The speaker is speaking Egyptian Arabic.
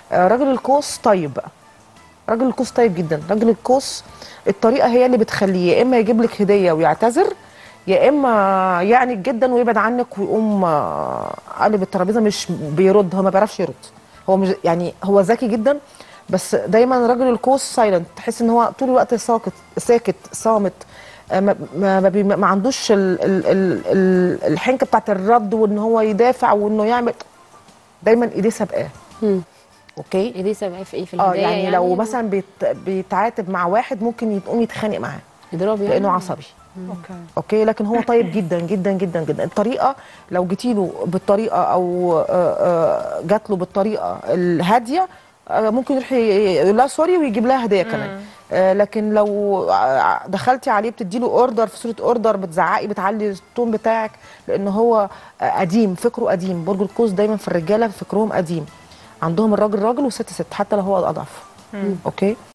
آه، راجل القوس طيب بقى راجل القوس طيب جدا راجل القوس الطريقه هي اللي بتخليه يا اما يجيب لك هديه ويعتذر يا اما يعند جدا ويبعد عنك ويقوم آه، قلب الترابيزه مش بيرد هو ما بيعرفش يرد هو مش يعني هو ذكي جدا بس دايما راجل القوس سايلنت تحس ان هو طول الوقت ساكت ساكت صامت آه، ما ما, ما, بي- ما عندوش ال ال ال ال الحنكه بتاعت الرد وان هو يدافع وانه يعمل دايما ايديه سابقاه مم. اوكي ايديه سابقاه في ايه في اه الهدايا يعني, لو مثلا بيت بيتعاتب مع واحد ممكن يقوم يتخانق معاه اضراب يعني لانه عصبي اوكي اوكي لكن هو طيب جدا جدا جدا جدا الطريقه لو جيتي له بالطريقه او آه، آه، جات له بالطريقه الهاديه آه، ممكن يروح ي- يقول لها سوري ويجيب لها هديه كمان آه، لكن لو ع- دخلتي عليه بتدي له اوردر في صوره اوردر بتزعقي بتعلي التون بتاعك لان هو آه، قديم فكره قديم برج القوس دايما في الرجاله فكرهم قديم عندهم الراجل راجل والست ست حتى لو هو اضعف اوكي